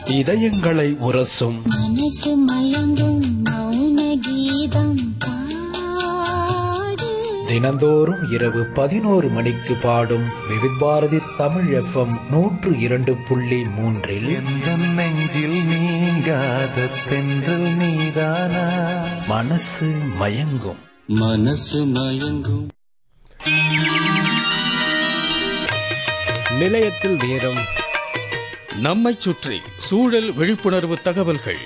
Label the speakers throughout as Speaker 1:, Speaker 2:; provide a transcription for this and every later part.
Speaker 1: இதயங்களை உரசும்
Speaker 2: மனசு மயங்கும் மௌன கீதம் பாடு
Speaker 1: தினந்தோறும் இரவு பதினோரு மணிக்கு பாடும் விவித் பாரதி தமிழ் எஃப்எம் நூற்று இரண்டு புள்ளி மூன்றில்
Speaker 3: எந்த நெஞ்சில் நீங்காத தென்றல் நீதானா
Speaker 1: மனசு மயங்கும்
Speaker 4: மனசு மயங்கும்
Speaker 5: நிலையத்தில் நேரம் நம்மைச் சுற்றி சூழல் விழிப்புணர்வு தகவல்கள்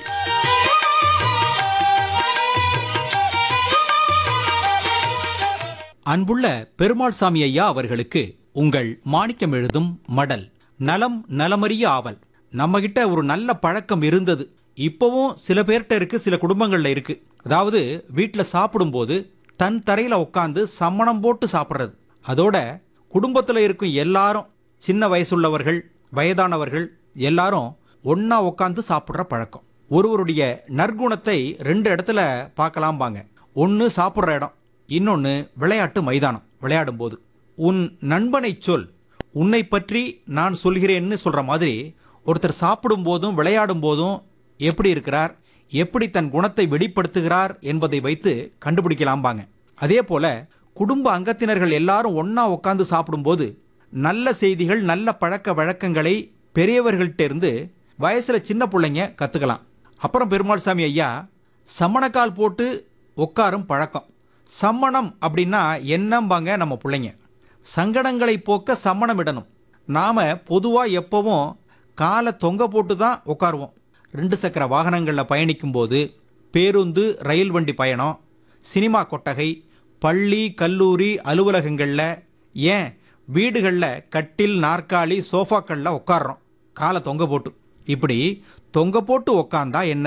Speaker 6: அன்புள்ள பெருமாள் சாமி ஐயா அவர்களுக்கு உங்கள் மாணிக்கம் எழுதும் மடல் நலம் நலமறிய ஆவல் நம்ம கிட்ட ஒரு நல்ல பழக்கம் இருந்தது இப்பவும் சில பேர்கிட்ட இருக்கு சில குடும்பங்கள்ல இருக்கு அதாவது வீட்டில் சாப்பிடும்போது தன் தரையில உட்காந்து சம்மணம் போட்டு சாப்பிட்றது அதோட குடும்பத்தில் இருக்கும் எல்லாரும் சின்ன வயசுள்ளவர்கள் வயதானவர்கள் எல்லாரும் ஒண்ணா உட்காந்து சாப்பிட்ற பழக்கம் ஒருவருடைய நற்குணத்தை ரெண்டு இடத்துல பார்க்கலாம்பாங்க ஒன்று சாப்பிட்ற இடம் இன்னொன்று விளையாட்டு மைதானம் விளையாடும் போது உன் நண்பனைச் சொல் உன்னை பற்றி நான் சொல்கிறேன்னு சொல்ற மாதிரி ஒருத்தர் சாப்பிடும் போதும் விளையாடும் போதும் எப்படி இருக்கிறார் எப்படி தன் குணத்தை வெளிப்படுத்துகிறார் என்பதை வைத்து கண்டுபிடிக்கலாம்பாங்க அதே போல குடும்ப அங்கத்தினர்கள் எல்லாரும் ஒண்ணா உட்காந்து சாப்பிடும்போது நல்ல செய்திகள் நல்ல பழக்க வழக்கங்களை பெரியவர்கள்ட்ட இருந்து வயசுல சின்ன பிள்ளைங்க கத்துக்கலாம் அப்புறம் பெருமாள் சாமி ஐயா சமணக்கால் போட்டு உட்காரும் பழக்கம் சம்மணம் அப்படின்னா என்னம்பாங்க நம்ம பிள்ளைங்க சங்கடங்களை போக்க சம்மணம் இடணும் நாம பொதுவா எப்பவும் காலை தொங்க போட்டு தான் உட்காருவோம் ரெண்டு சக்கர வாகனங்களில் பயணிக்கும்போது பேருந்து ரயில் வண்டி பயணம் சினிமா கொட்டகை பள்ளி கல்லூரி அலுவலகங்களில் ஏன் வீடுகளில் கட்டில் நாற்காலி சோஃபாக்களில் உட்கார்றோம் காலை தொங்க போட்டு இப்படி தொங்க போட்டு உக்காந்தா என்ன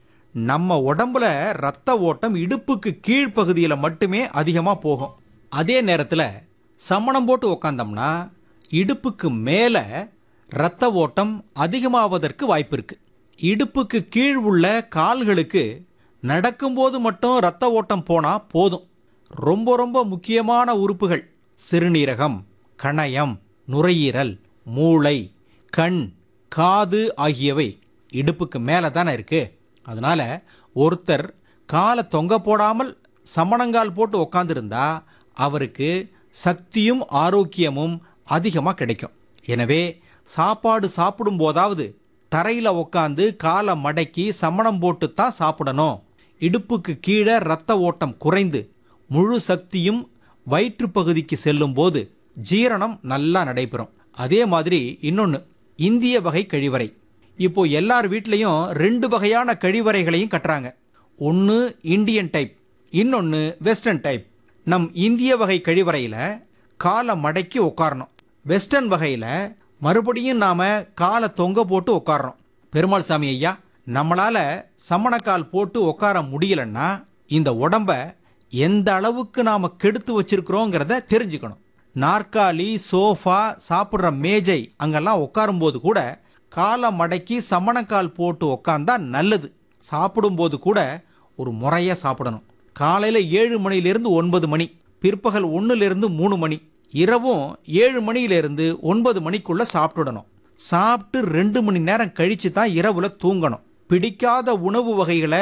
Speaker 6: நம்ம உடம்புல ரத்த ஓட்டம் இடுப்புக்கு கீழ்ப்பகுதியில் மட்டுமே அதிகமாக போகும் அதே நேரத்தில் சமணம் போட்டு உக்காந்தோம்னா இடுப்புக்கு மேலே ரத்த ஓட்டம் அதிகமாவதற்கு வாய்ப்பு இருக்கு இடுப்புக்கு கீழ் உள்ள கால்களுக்கு நடக்கும்போது மட்டும் ரத்த ஓட்டம் போனா போதும் ரொம்ப ரொம்ப முக்கியமான உறுப்புகள் சிறுநீரகம் கணையம் நுரையீரல் மூளை கண் காது ஆகியவை இடுப்புக்கு மேலே தானே இருக்கு அதனால ஒருத்தர் காலை தொங்க போடாமல் சமணங்கால் போட்டு உக்காந்துருந்தா அவருக்கு சக்தியும் ஆரோக்கியமும் அதிகமாக கிடைக்கும் எனவே சாப்பாடு சாப்பிடும் போதாவது தரையில் உக்காந்து காலை மடக்கி சமணம் போட்டு தான் சாப்பிடணும் இடுப்புக்கு கீழே ரத்த ஓட்டம் குறைந்து முழு சக்தியும் வயிற்று பகுதிக்கு செல்லும் போது ஜீரணம் நல்லா நடைபெறும் அதே மாதிரி இன்னொன்று இந்திய வகை கழிவறை இப்போ எல்லார் வீட்லேயும் ரெண்டு வகையான கழிவறைகளையும் கட்டுறாங்க ஒன்று இந்தியன் டைப் இன்னொன்று வெஸ்டர்ன் டைப் நம் இந்திய வகை கழிவறையில் காலை மடக்கி உட்காரணும் வெஸ்டர்ன் வகையில் மறுபடியும் நாம காலை தொங்க போட்டு உட்கார்றோம் பெருமாள் சாமி ஐயா நம்மளால சமணக்கால் போட்டு உட்கார முடியலன்னா இந்த உடம்ப எந்த அளவுக்கு நாம கெடுத்து வச்சிருக்கிறோங்கிறத தெரிஞ்சுக்கணும் நாற்காலி சோஃபா சாப்பிட்ற மேஜை அங்கெல்லாம் உட்காரும்போது கூட காலை மடக்கி சமணக்கால் போட்டு உட்காந்தா நல்லது சாப்பிடும்போது கூட ஒரு முறையாக சாப்பிடணும் காலையில் ஏழு மணியிலிருந்து ஒன்பது மணி பிற்பகல் ஒன்றுலேருந்து மூணு மணி இரவும் ஏழு மணியிலிருந்து ஒன்பது மணிக்குள்ள சாப்பிட்டுடணும் சாப்பிட்டு ரெண்டு மணி நேரம் கழிச்சு தான் இரவுல தூங்கணும் பிடிக்காத உணவு வகைகளை